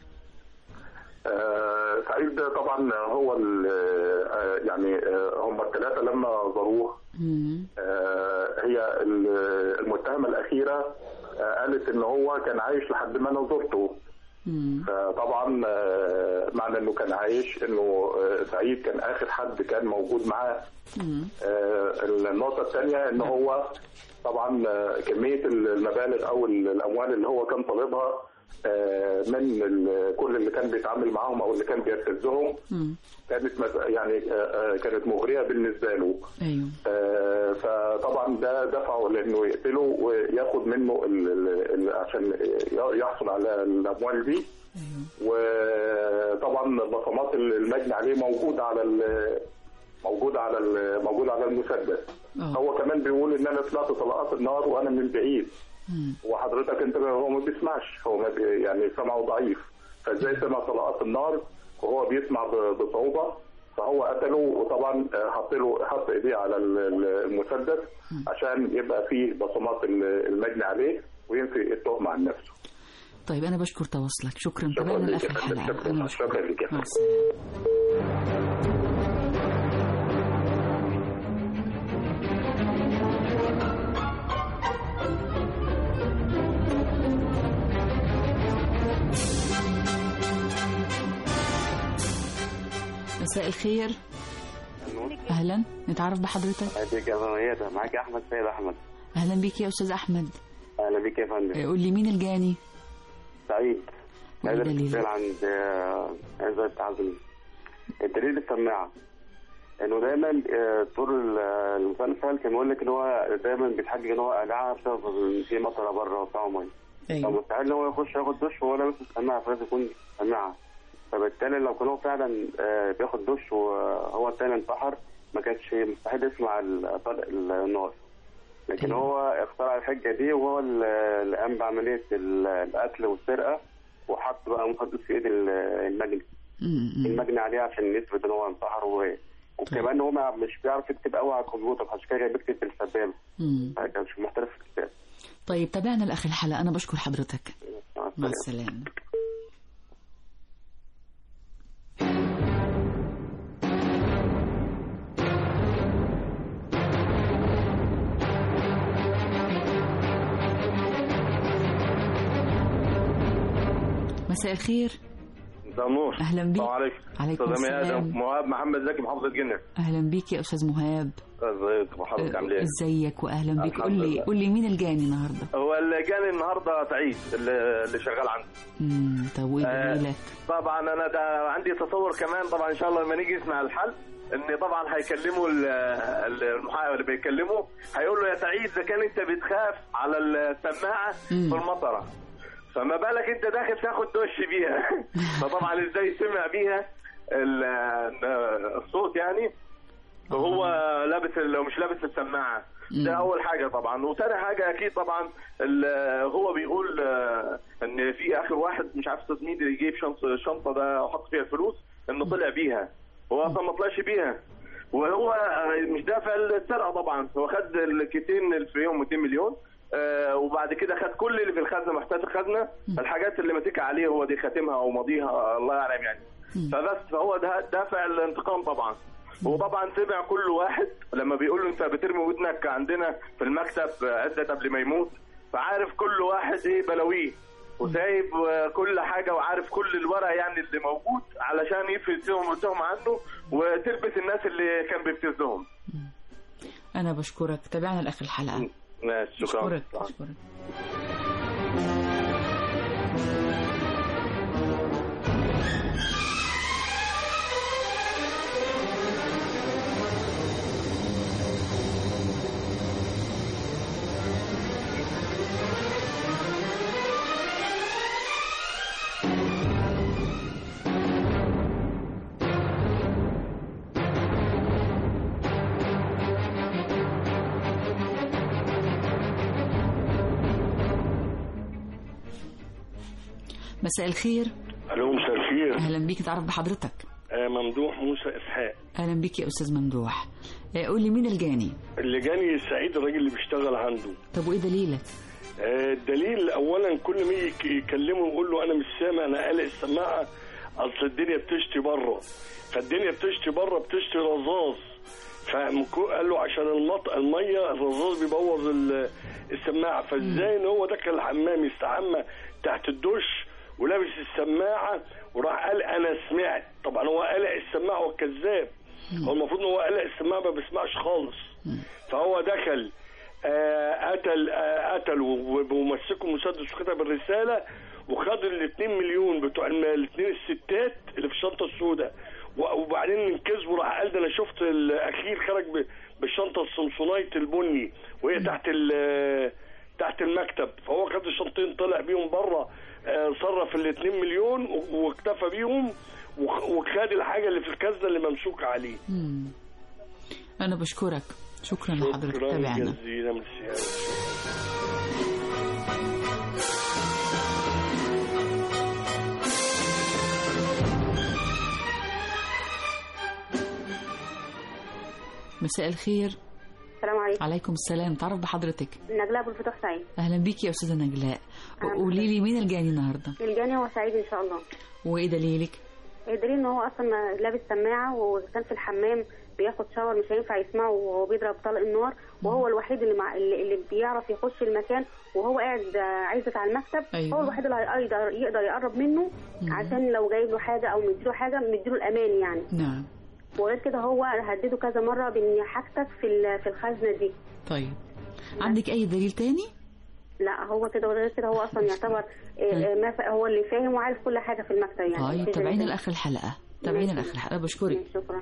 آه سعيد ده طبعا هو ال- آه يعني آه هم الثلاثه لما ظهروه مم. آه هي ال- المتهمه الاخيره آه قالت ان هو كان عايش لحد ما انا زرته مم. فطبعا آه، معنى انه كان عايش انه آه، سعيد كان اخر حد كان موجود معاه مم. آه، النقطة الثانية ان هو طبعا آه، كمية المبالغ او الاموال اللي هو كان طالبها آه، من ال- كل اللي كان بيتعامل معاهم او اللي كان بيرتزهم مم. كانت مس- يعني آه، آه، كانت مغرية بالنسبة له ايوه آه، فطبعا ده دفعه لانه يقتله وياخد منه ال- ال- ال- عشان ي- يحصل على الاموال دي وطبعا بصمات المجني عليه موجوده على ال- موجوده على ال- موجوده على المسدس هو كمان بيقول ان انا سمعت طلقات النار وانا من بعيد وحضرتك انت هو ما بيسمعش هو ما بي يعني سمعه ضعيف فازاي سمع طلقات النار وهو بيسمع ب- بصعوبه فهو قتله وطبعا آه، حط له حط ايديه على ال- ال- المسدس عشان يبقى فيه بصمات ال- المجني عليه وينفي التهمه عن نفسه طيب انا بشكر تواصلك شكرا شكرا تابعنا لك لاخر يا فندم. الحلقه شكرا. انا بشكرك شكرا لك يا مع فندم. السلامه مساء الخير اهلا نتعرف بحضرتك ازيك يا ميادة معاك احمد سيد احمد اهلا بيك يا استاذ احمد اهلا بيك يا فندم قول لي مين الجاني سعيد وإيه هذا دليلك؟ السؤال عند آه، عزة التعزل الدليل السماعة انه دايما آه، طول ال- المسلسل كان بيقول لك ان هو دايما بيتحجج ان هو قلعها بسبب ان في مطره بره وبتاع ميه ايوه فمستحيل ان هو يخش ياخد دش وهو لابس السماعه فلازم يكون سماعه فبالتالي لو كان هو فعلا آه، بياخد دش وهو التاني انتحر ما كانش مستحيل يسمع ال- طلق النار لكن هو اخترع الحجه دي وهو اللي اللي قام بعمليه ال- القتل والسرقه وحط بقى مسدس في ايد ال- المجني المجني عليه عشان يثبت ان هو انتحر و- وكمان هو ما- مش بيعرف يكتب قوي على الكمبيوتر عشان كده بيكتب بالسبابه مم. فكان مش محترف في الكتاب طيب تابعنا لاخر الحلقه انا بشكر حضرتك مع السلامه مساء الخير مساء النور أهلا بيك. السلام عليكم عليكم استاذ ميادة السلام. مهاب محمد زكي محافظة جنة اهلا بيك يا استاذ مهاب ازيك حضرتك عامل ايه؟ ازيك واهلا بيك الحمد قول لي لله. قول لي مين الجاني النهارده هو اللي جاني النهارده سعيد اللي, اللي شغال عندي امم طب وايه آه. دليلك طبعا انا ده عندي تصور كمان طبعا ان شاء الله لما نيجي نسمع الحل ان طبعا هيكلموا ال- ال- المحامي اللي بيكلمه هيقول له يا سعيد اذا كان انت بتخاف على السماعه في المطره فما بالك انت داخل تاخد دش بيها فطبعا ازاي سمع بيها ال- الصوت يعني وهو لابس لو مش لابس السماعه ده اول حاجه طبعا وثاني حاجه اكيد طبعا ال- هو بيقول آه، ان في اخر واحد مش عارف استاذ مين اللي يجيب شنطه الشنطه ده وحط فيها الفلوس انه طلع بيها هو اصلا ما طلعش بيها وهو آه، مش دافع السرقه طبعا هو خد الكيسين اللي فيهم 200 مليون آه، وبعد كده خد كل اللي في الخزنه محتاج الخزنه الحاجات اللي ماسكها عليه هو دي خاتمها او ماضيها الله يعلم يعني فبس فهو ده دافع الانتقام طبعا وطبعا سمع كل واحد لما بيقول له انت بترمي ودنك عندنا في المكتب عدة قبل ما يموت فعارف كل واحد ايه بلاويه وسايب آه، كل حاجه وعارف كل الورق يعني اللي موجود علشان يفلسهم التهم عنه وتلبس الناس اللي كان بيبتزهم انا بشكرك تابعنا لاخر الحلقه ماشي شكرا بشكرك بشكرك مساء الخير الو مساء الخير اهلا بيك تعرف بحضرتك آه، ممدوح موسى اسحاق اهلا بيك يا استاذ ممدوح آه، قول لي مين الجاني اللي جاني سعيد الراجل اللي بيشتغل عنده طب وايه دليلك آه، الدليل اولا كل ما يجي يك- يكلمه يقول له انا مش سامع انا قالق السماعه اصل الدنيا بتشتي بره فالدنيا بتشتي بره بتشتي رذاذ فقال له عشان المط... الميه الرذاذ بيبوظ ال- السماعه فازاي ان هو دخل الحمام يستحمى تحت الدش ولابس السماعه وراح قال انا سمعت طبعا هو قلق السماعه هو كذاب هو المفروض ان هو قلق السماعه ما بيسمعش خالص فهو دخل آه، قتل آه، قتل ومسكه مسدس وكتب الرساله وخد ال 2 مليون بتوع الاثنين الستات اللي في الشنطه السوداء و- وبعدين كذبوا راح قال ده انا شفت الاخير خرج ب- بالشنطه السمسونايت البني وهي تحت ال- تحت المكتب فهو خد الشنطين طلع بيهم بره آه، صرف ال 2 مليون و- واكتفى بيهم وخ- وخد الحاجه اللي في الخزنه اللي ممسوكه عليه مم. انا بشكرك شكرا لحضرتك شكرا تابعنا جزيلا ميرسي أوي. مساء الخير السلام عليكم عليكم السلام تعرف بحضرتك نجلاء ابو الفتوح سعيد اهلا بيكي يا استاذه نجلاء قولي لي مين الجاني النهارده الجاني هو سعيد ان شاء الله وايه دليلك الدليل ان هو اصلا ما لابس سماعه وكان في الحمام بياخد شاور مش هينفع يسمعه وهو بيضرب طلق النار وهو الوحيد اللي مع اللي, اللي بيعرف يخش المكان وهو قاعد آه، عايزة على المكتب أيوة. هو الوحيد اللي هيقدر يقدر يقرب منه عشان لو جايب له حاجه او مديله حاجه مديله الامان يعني نعم وغير كده هو هدده كذا مره بان حاجتك في ال- في الخزنه دي طيب عندك اي دليل تاني لا هو كده وغير كده هو اصلا يعتبر آه، آه، ما ف- هو اللي فاهم وعارف كل حاجه في المكتب يعني طيب مفيش تابعينا زي- لاخر الحلقه تابعينا لاخر الحلقه بشكرك شكرا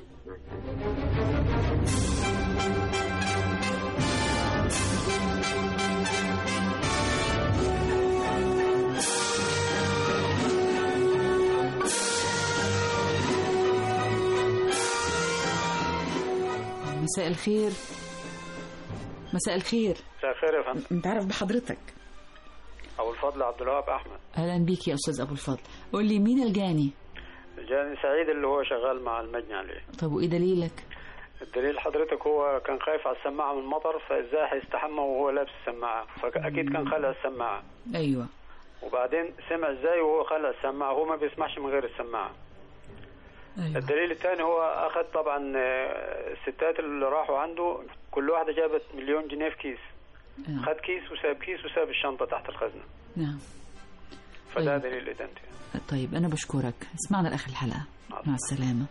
مساء الخير مساء الخير مساء الخير يا فندم نتعرف بحضرتك ابو الفضل عبد الوهاب احمد اهلا بيك يا استاذ ابو الفضل قول لي مين الجاني جاني سعيد اللي هو شغال مع المجني عليه طب وايه دليلك الدليل حضرتك هو كان خايف على السماعه من المطر فازاي هيستحمى وهو لابس السماعه فاكيد كان خلع السماعه ايوه وبعدين سمع ازاي وهو خلع السماعه هو ما بيسمعش من غير السماعه أيوة. الدليل الثاني هو اخذ طبعا آه، الستات اللي راحوا عنده كل واحده جابت مليون جنيه في كيس نعم. خد كيس وساب كيس وساب الشنطه تحت الخزنه نعم فده دليل ادانتي طيب انا بشكرك اسمعنا لاخر الحلقه مع السلامه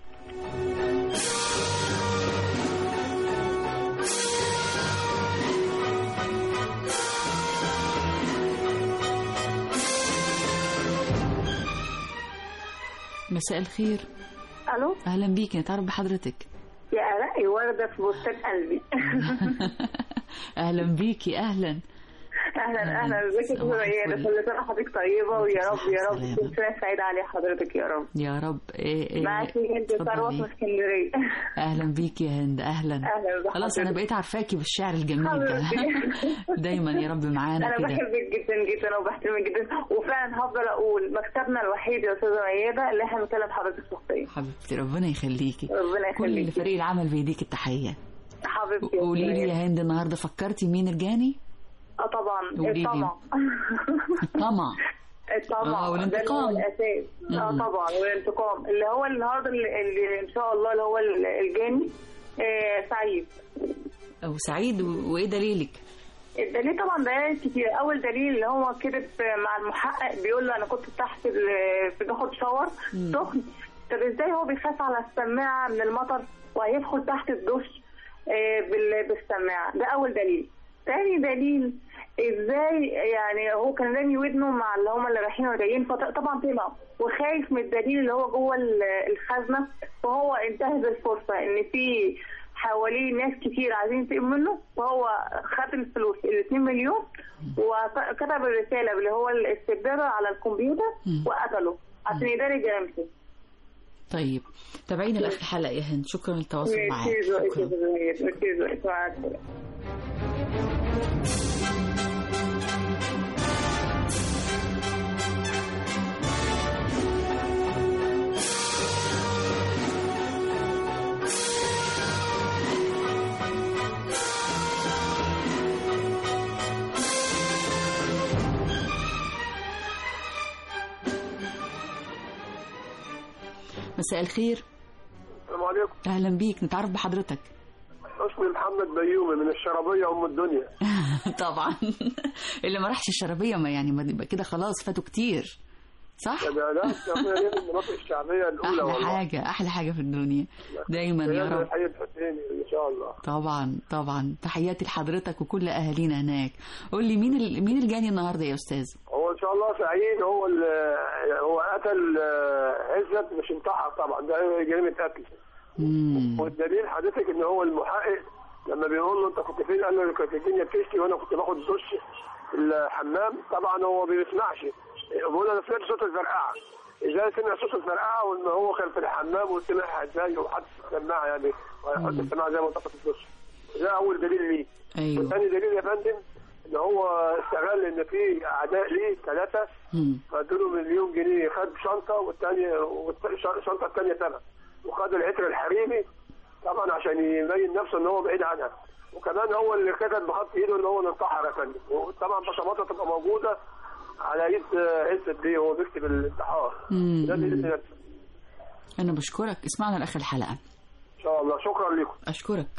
مساء الخير الو اهلا بيك نتعرف بحضرتك يا رأي وردة في بستان قلبي اهلا بيكي اهلا اهلا اهلا ازيك يا استاذ ريان كل سنه وحضرتك طيبه ويا رب يا رب كل سنه سعيده على حضرتك يا رب يا رب إيه إيه معاكي هند ثروت من اتفضلي. اسكندريه اهلا بيكي يا هند اهلا أهلا خلاص انا بقيت عارفاكي بالشعر الجميل ده دايما يا رب معانا انا كده بحبك جدا جدا وبحترمك جدا وفعلا هفضل اقول مكتبنا الوحيد يا استاذه ميادة اللي احنا بنكلم حضرتك شخصيا حبيبتي ربنا يخليكي ربنا كل يخليكي. فريق العمل بيديك التحيه حبيبتي قولي لي يا هند النهارده فكرتي مين الجاني اه طبعا قولي لي. الطمع الطمع الطمع آه، والانتقام. ده اللي هو الاساس اه مم. طبعا والانتقام اللي هو النهارده اللي, اللي ان شاء الله اللي هو الجاني آه سعيد او سعيد و- وايه دليلك الدليل طبعا دلائل كتير اول دليل اللي هو كذب مع المحقق بيقول له انا كنت تحت ال- في باخد شاور سخن طب ازاي هو بيخاف على السماعه من المطر وهيدخل تحت الدش آه، بال- بالسماعه ده اول دليل تاني دليل ازاي يعني هو كان رامي ودنه مع اللي هم اللي رايحين وجايين فطبعا طمع وخايف من الدليل اللي هو جوه ال- الخزنه فهو انتهز الفرصه ان في حواليه ناس كتير عايزين ينتقموا منه فهو خد الفلوس ال 2 مليون وكتب الرساله اللي هو السبابه على الكمبيوتر وقتله عشان يداري جريمته طيب تابعينا لاخر الحلقه يا هند شكرا للتواصل معاك ميرسي ذوقك يا شكرا أستاذ ميادة، ميرسي ذوقك مع السلامه مساء الخير السلام عليكم اهلا بيك نتعرف بحضرتك اسمي محمد بيومي من الشرابية أم الدنيا طبعا اللي ما راحش الشرابيه ما يعني ما يبقى كده خلاص فاتوا كتير صح ده لا الشرابية دي من المناطق الشعبية الأولى احلى والله حاجه احلى حاجه في الدنيا دايما يا هي رب حي الحسيني إن شاء الله طبعا طبعا تحياتي لحضرتك وكل اهالينا هناك قول لي مين ال... مين الجاني النهارده يا استاذ هو إن شاء الله سعيد هو ال- هو قتل آه، عزت مش انتحر طبعا ده جريمة قتل والدليل حضرتك إن هو المحقق لما بيقول له أنت كنت فين قال له كانت الدنيا بتشتي وأنا كنت باخد دش في الحمام طبعا هو ما بيسمعش بيقول أنا سمعت صوت الفرقعة ازاي سمع صوت الفرقعه وان هو كان في الحمام وسمعها ازاي وحط السماعه يعني ويحط السماعه زي ما طفت الدش ده اول دليل ليه ايوه والثاني دليل يا فندم ان هو استغل ان في اعداء ليه ثلاثه فادوا له مليون جنيه خد شنطه والثانيه والشنطه الثانيه ثمن وخد العطر الحريمي طبعا عشان يبين نفسه ان هو بعيد عنها وكمان هو اللي كتب بخط ايده ان هو اللي انتحر يا فندم وطبعا بصماته تبقى موجوده على ايد عزت دي وهو بيكتب الانتحار مم. ده دليل نفسه. انا بشكرك اسمعنا لاخر الحلقه ان شاء الله شكرا لكم اشكرك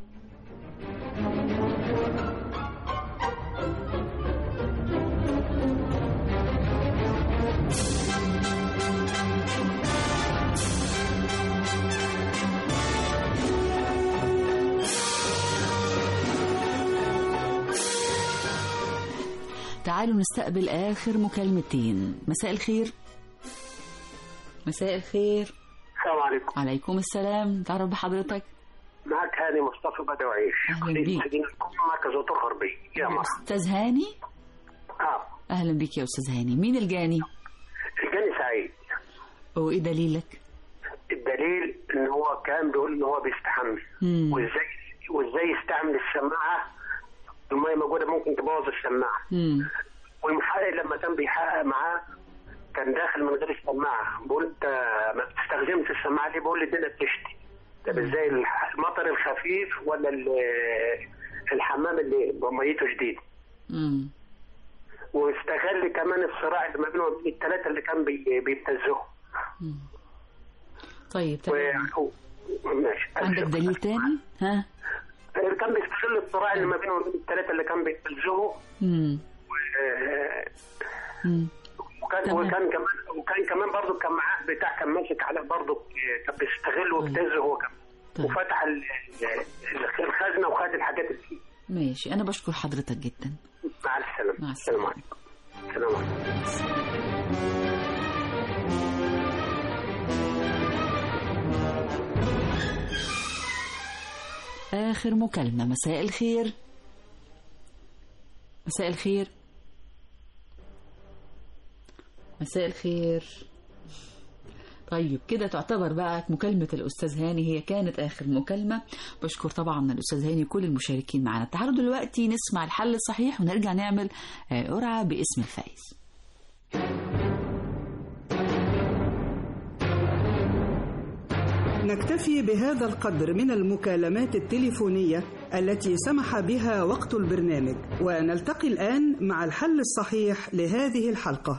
تعالوا نستقبل آخر مكالمتين مساء الخير مساء الخير السلام عليكم عليكم السلام تعرف بحضرتك معك هاني مصطفى بدوعيش أهلا بيك. مدينة القمة مركز وطن غربي يا مرحبا أستاذ هاني اه أهلا بيك يا أستاذ هاني مين الجاني الجاني سعيد وإيه دليلك الدليل ان هو كان بيقول ان هو بيستحمل مم. وازاي وازاي يستعمل من السماعه الميه موجوده ممكن تبوظ السماعه مم. والمحقق لما كان بيحقق معاه كان داخل من غير السماعه بقول انت ما بتستخدمش السماعه ليه بقول لي الدنيا بتشتي طب ازاي الح- المطر الخفيف ولا ال- الحمام اللي ميته شديد مم. واستغل كمان الصراع اللي ما بينه وبين الثلاثه اللي كان بي- بيبتزوه طيب تمام و... ماشي عندك دليل تاني ها كان بيستغل الصراع اللي ما بينه وبين الثلاثه اللي كان بيبتزوه مم. و- مم. وكان تمام. وكان كمان وكان كمان برضه كان معاه بتاع كان ماسك عليه برضه كان بيستغل ويبتزه هو كمان وفتح ال- ال- الخزنه وخد الحاجات اللي فيه ماشي انا بشكر حضرتك جدا مع السلامه مع السلام عليكم السلام عليكم آخر مكالمة مساء الخير مساء الخير مساء الخير طيب كده تعتبر بقى مكالمة الأستاذ هاني هي كانت آخر مكالمة بشكر طبعا الأستاذ هاني كل المشاركين معنا تعالوا دلوقتي نسمع الحل الصحيح ونرجع نعمل آه، قرعة باسم الفائز نكتفي بهذا القدر من المكالمات التليفونية التي سمح بها وقت البرنامج ونلتقي الآن مع الحل الصحيح لهذه الحلقة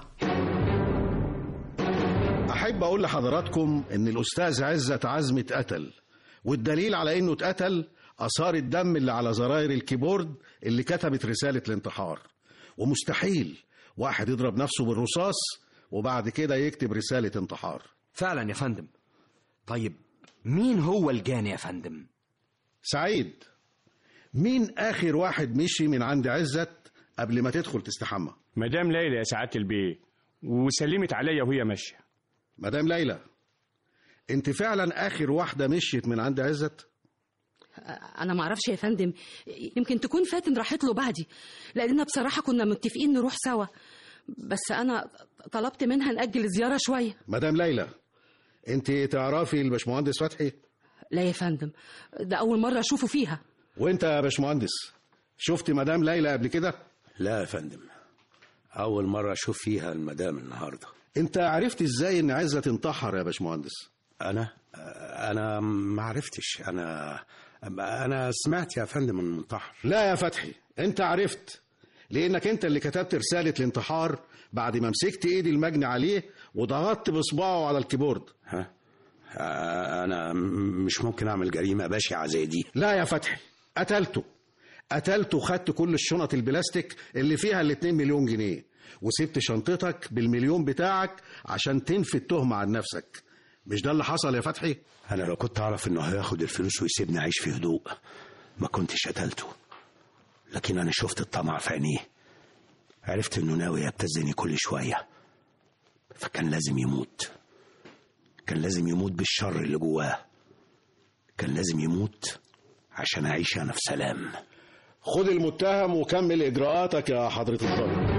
أحب أقول لحضراتكم إن الأستاذ عزت عزمي اتقتل والدليل على إنه اتقتل آثار الدم اللي على زراير الكيبورد اللي كتبت رسالة الانتحار ومستحيل واحد يضرب نفسه بالرصاص وبعد كده يكتب رسالة انتحار فعلا يا فندم طيب مين هو الجاني يا فندم سعيد مين آخر واحد مشي من عند عزت قبل ما تدخل تستحمى مدام ليلى يا سعاده البيه وسلمت عليا وهي ماشيه مدام ليلى انت فعلا آخر واحدة مشيت من عند عزت انا ما اعرفش يا فندم يمكن تكون فاتن راحت له بعدي لاننا بصراحه كنا متفقين نروح سوا بس انا طلبت منها ناجل الزياره شويه مدام ليلى انت تعرفي الباشمهندس فتحي لا يا فندم ده اول مره اشوفه فيها وانت يا باشمهندس شفت مدام ليلى قبل كده لا يا فندم أول مرة أشوف فيها المدام النهاردة انت عرفت ازاي ان عزت انتحر يا باشمهندس أنا أنا ما عرفتش أنا أنا سمعت يا فندم إنه انتحر لا يا فتحي انت عرفت لانك انت اللي كتبت رسالة الانتحار بعد ما مسكت ايدي المجني عليه وضغطت بصباعه على الكيبورد ها أنا م- مش ممكن أعمل جريمة بشعة زي دي لا يا فتحي قتلته قتلته وخدت كل الشنط البلاستيك اللي فيها الاتنين مليون جنيه وسبت شنطتك بالمليون بتاعك عشان تنفي التهمة عن نفسك مش ده اللي حصل يا فتحي أنا لو كنت أعرف إنه هياخد الفلوس ويسيبني أعيش في هدوء ما كنتش قتلته لكن أنا شفت الطمع في عينيه عرفت إنه ناوي يبتزني كل شوية فكان لازم يموت كان لازم يموت بالشر اللي جواه كان لازم يموت عشان أعيش أنا في سلام خد المتهم وكمل اجراءاتك يا حضرة الضابط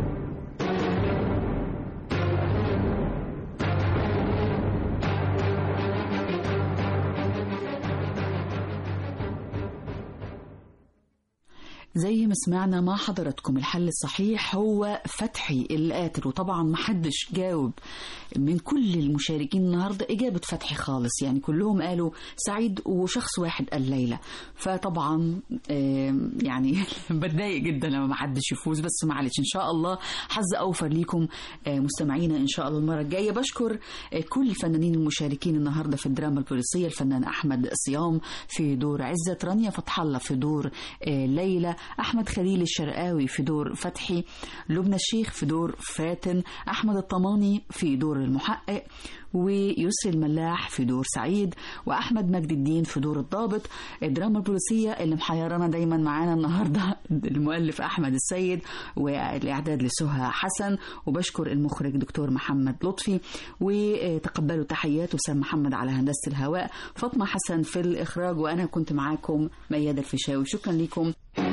زي ما سمعنا مع حضراتكم الحل الصحيح هو فتحي القاتل وطبعا ما حدش جاوب من كل المشاركين النهارده اجابه فتحي خالص يعني كلهم قالوا سعيد وشخص واحد قال ليلى فطبعا آم، يعني بتضايق جدا لما ما حدش يفوز بس معلش ان شاء الله حظ اوفر ليكم آه، مستمعينا ان شاء الله المره الجايه بشكر آه، كل الفنانين المشاركين النهارده في الدراما البوليسيه الفنان احمد صيام في دور عزت رانيا فتح الله في دور آه، ليلى احمد خليل الشرقاوي في دور فتحي لبنى الشيخ في دور فاتن احمد الطماني في دور المحقق ويسري الملاح في دور سعيد واحمد مجد الدين في دور الضابط الدراما البوليسيه اللي محيرانا دايما معانا النهارده المؤلف احمد السيد والاعداد لسهى حسن وبشكر المخرج دكتور محمد لطفي وتقبلوا تحيات وسام محمد على هندسه الهواء فاطمه حسن في الاخراج وانا كنت معاكم ميادة الفيشاوي شكرا لكم